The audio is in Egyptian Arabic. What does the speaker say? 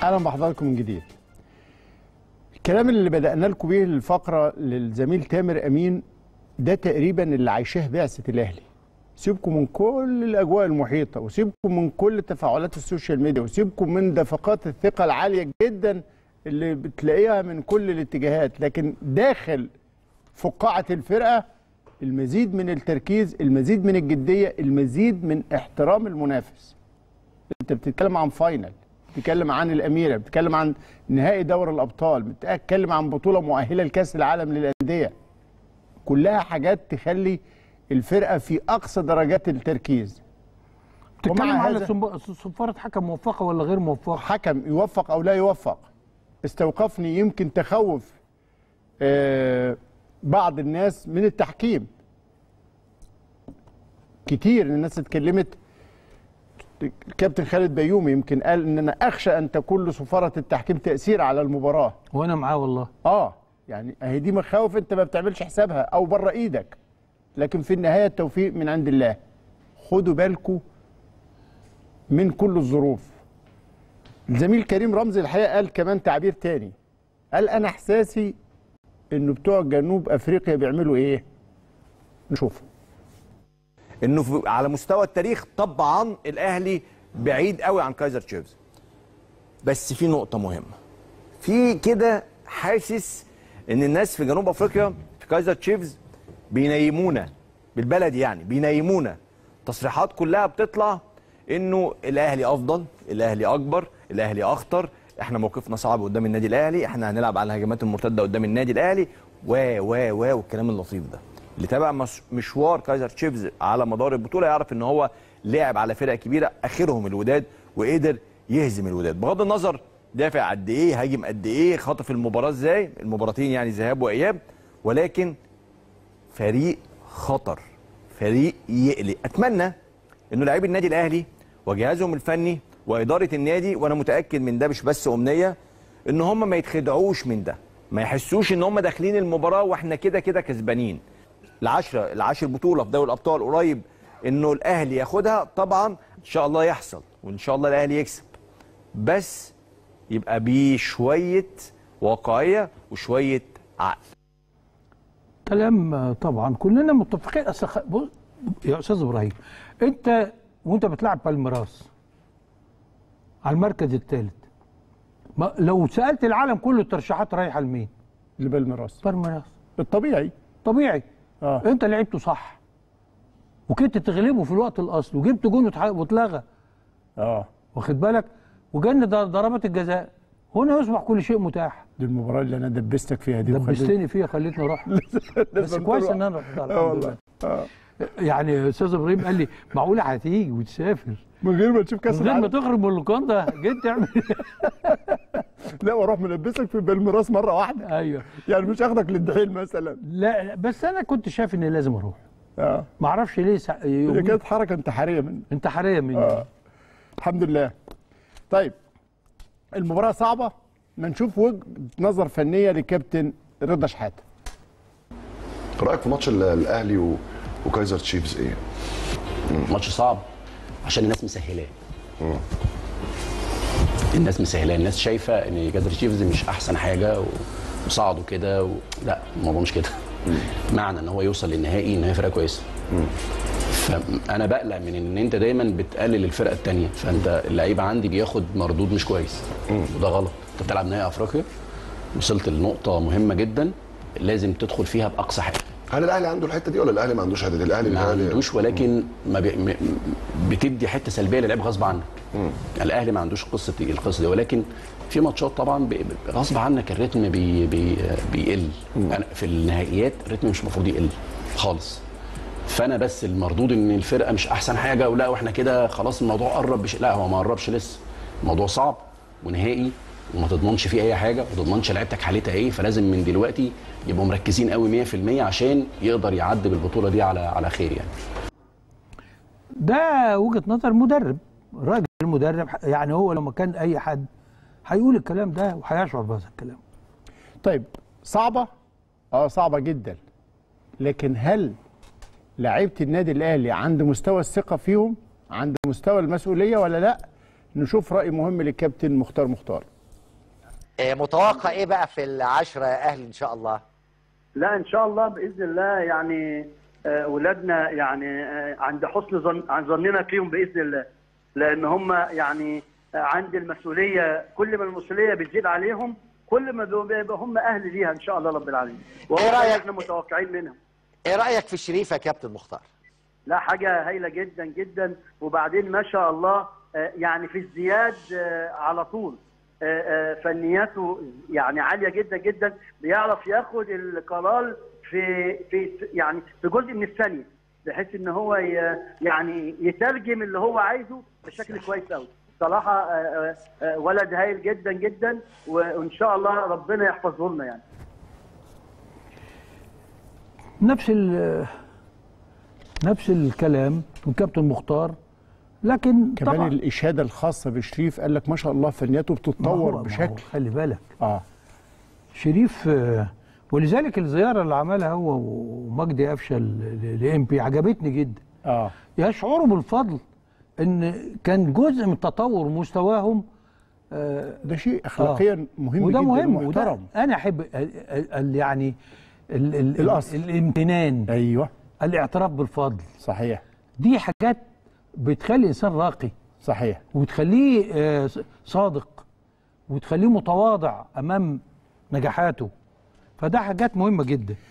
اهلا بحضراتكم من جديد الكلام اللي بدانا لكم بيه الفقره للزميل تامر امين ده تقريبا اللي عايشاه بعثه الاهلي سيبكم من كل الاجواء المحيطه وسيبكم من كل تفاعلات السوشيال ميديا وسيبكم من دفقات الثقه العاليه جدا اللي بتلاقيها من كل الاتجاهات لكن داخل فقاعه الفرقه المزيد من التركيز المزيد من الجديه المزيد من احترام المنافس انت بتتكلم عن فاينل بتتكلم عن الاميره بتتكلم عن نهائي دوري الابطال بتتكلم عن بطوله مؤهله لكاس العالم للانديه كلها حاجات تخلي الفرقه في اقصى درجات التركيز بتتكلم ومع على هذا- صنب- صفاره حكم موفقه ولا غير موفقه حكم يوفق او لا يوفق استوقفني يمكن تخوف آه، بعض الناس من التحكيم كتير من الناس اتكلمت الكابتن خالد بيومي يمكن قال ان انا اخشى ان تكون لصفاره التحكيم تاثير على المباراه وانا معاه والله اه يعني اهي دي مخاوف انت ما بتعملش حسابها او بره ايدك لكن في النهايه التوفيق من عند الله خدوا بالكم من كل الظروف الزميل كريم رمزي الحقيقه قال كمان تعبير تاني قال انا احساسي انه بتوع جنوب افريقيا بيعملوا ايه نشوف انه في- على مستوى التاريخ طبعا الاهلي بعيد قوي عن كايزر تشيفز بس في نقطه مهمه في كده حاسس ان الناس في جنوب افريقيا في كايزر تشيفز بينيمونا بالبلد يعني بينيمونا تصريحات كلها بتطلع انه الاهلي افضل الاهلي اكبر الاهلي اخطر احنا موقفنا صعب قدام النادي الاهلي احنا هنلعب على الهجمات المرتده قدام النادي الاهلي و و و والكلام اللطيف ده اللي تابع مش- مشوار كايزر تشيفز على مدار البطوله يعرف ان هو لعب على فرق كبيره اخرهم الوداد وقدر يهزم الوداد بغض النظر دافع قد ايه هاجم قد ايه خطف المباراه ازاي المباراتين يعني ذهاب واياب ولكن فريق خطر فريق يقلق اتمنى انه لاعبي النادي الاهلي وجهازهم الفني واداره النادي وانا متاكد من ده مش بس امنيه ان هم ما يتخدعوش من ده ما يحسوش ان هم داخلين المباراه واحنا كده كده كسبانين العشرة العاشر بطوله في دوري الابطال قريب انه الاهلي ياخدها طبعا ان شاء الله يحصل وان شاء الله الاهلي يكسب بس يبقى بشويه واقعيه وشويه عقل كلام آه، طبعا كلنا متفقين أصل خ- بص- يا استاذ ابراهيم انت وانت بتلعب بالميراس على المركز الثالث ما لو سالت العالم كله الترشيحات رايحه لمين؟ اللي بالميراث بالميراس الطبيعي طبيعي اه انت لعبته صح وكنت تغلبه في الوقت الاصلي وجبت جون وتح- واتلغى اه واخد بالك وجن ض- ضربات الجزاء هنا يصبح كل شيء متاح دي المباراه اللي انا دبستك فيها دي وخليت- دبستني فيها خليتني اروح بس كويس ان انا رحت اه الحمد والله لله اه يعني استاذ ابراهيم قال لي معقوله هتيجي وتسافر من غير ما تشوف كاس من غير ما العالم تخرج من اللوكاندا جيت تعمل لا واروح ملبسك في بالميراث مره واحده ايوه يعني مش اخدك للدحيل مثلا لا لا، بس انا كنت شايف اني لازم اروح اه ما اعرفش ليه سع... هي يوم... كانت حركه انتحاريه من انتحاريه مني اه الحمد لله طيب المباراه صعبه ما نشوف وجهه نظر فنيه لكابتن رضا شحاته رايك في ماتش ال- الاهلي و... وكايزر تشيفز ايه؟ ماتش صعب عشان الناس مسهلاه الناس مسهلاه الناس شايفه ان جازر تشيفز مش احسن حاجه و- وصعدوا كده و... لا الموضوع مش كده معنى ان هو يوصل للنهائي ان هي فرقه كويسه فانا بقلق من ان انت دايما بتقلل الفرقه الثانيه فانت اللعيب عندي بياخد مردود مش كويس وده غلط انت بتلعب نهائي افريقيا وصلت لنقطه مهمه جدا لازم تدخل فيها باقصى حاجه هل الاهلي عنده الحته دي ولا الاهلي ما عندوش حته دي؟ الاهلي ما الأهلي- عندوش ولكن ما بي... م... بتدي حته سلبيه للعيب غصب عنك يعني الاهلي ما عندوش قصه دي القصه دي ولكن في ماتشات طبعا ب... ب- غصب عنك الريتم بي... بي... بيقل يعني في النهائيات الريتم مش المفروض يقل خالص فانا بس المردود ان الفرقه مش احسن حاجه ولا واحنا كده خلاص الموضوع قرب بش... لا هو ما قربش لسه الموضوع صعب ونهائي وما تضمنش فيه اي حاجه ما تضمنش لعيبتك حالتها ايه فلازم من دلوقتي يبقوا مركزين قوي 100% عشان يقدر يعدي بالبطوله دي على على خير يعني ده وجهه نظر مدرب راجل المدرب يعني هو لو ما كان اي حد هيقول الكلام ده وهيشعر بهذا الكلام طيب صعبه اه صعبه جدا لكن هل لعيبه النادي الاهلي عند مستوى الثقه فيهم عند مستوى المسؤوليه ولا لا نشوف راي مهم للكابتن مختار مختار آه، متوقع ايه بقى في العشرة يا اهلي ان شاء الله لا ان شاء الله باذن الله يعني آه، اولادنا يعني آه، عند حسن ظن عن ظننا فيهم باذن الله لان هم يعني آه، عند المسؤوليه كل ما المسؤوليه بتزيد عليهم كل ما بيبقى هم اهل ليها ان شاء الله رب العالمين وهو إيه ده اللي رأيك؟ احنا متوقعين منهم ايه رايك في شريف يا كابتن مختار لا حاجة هايلة جدا جدا وبعدين ما شاء الله آه، يعني في ازدياد آه، على طول آه، آه، فنياته يعني عالية جدا جدا بيعرف ياخد القرار في في يعني في جزء من الثانية بحيث ان هو ي- يعني يترجم اللي هو عايزه بشكل كويس قوي صراحة آه، آه، آه، ولد هايل جدا جدا وان شاء الله ربنا يحفظه لنا يعني نفس ال نفس الكلام من كابتن مختار لكن كمان طبعا الاشاده الخاصه بشريف قال لك ما شاء الله فنياته ما هو- بتتطور ما هو بشكل خلي بالك اه شريف آه، ولذلك الزياره اللي عملها هو ومجدي قفشه لام بي عجبتني جدا اه يشعروا بالفضل ان كان جزء من تطور مستواهم آه، ده شيء اخلاقيا مهم وده جدا مهم وده ومحترم انا احب ال- ال- ال- يعني ال ال الأصل. الامتنان ايوه الاعتراف بالفضل صحيح دي حاجات بتخلي الانسان راقي صحيح وتخليه آه، صادق وتخليه متواضع امام نجاحاته فده حاجات مهمه جدا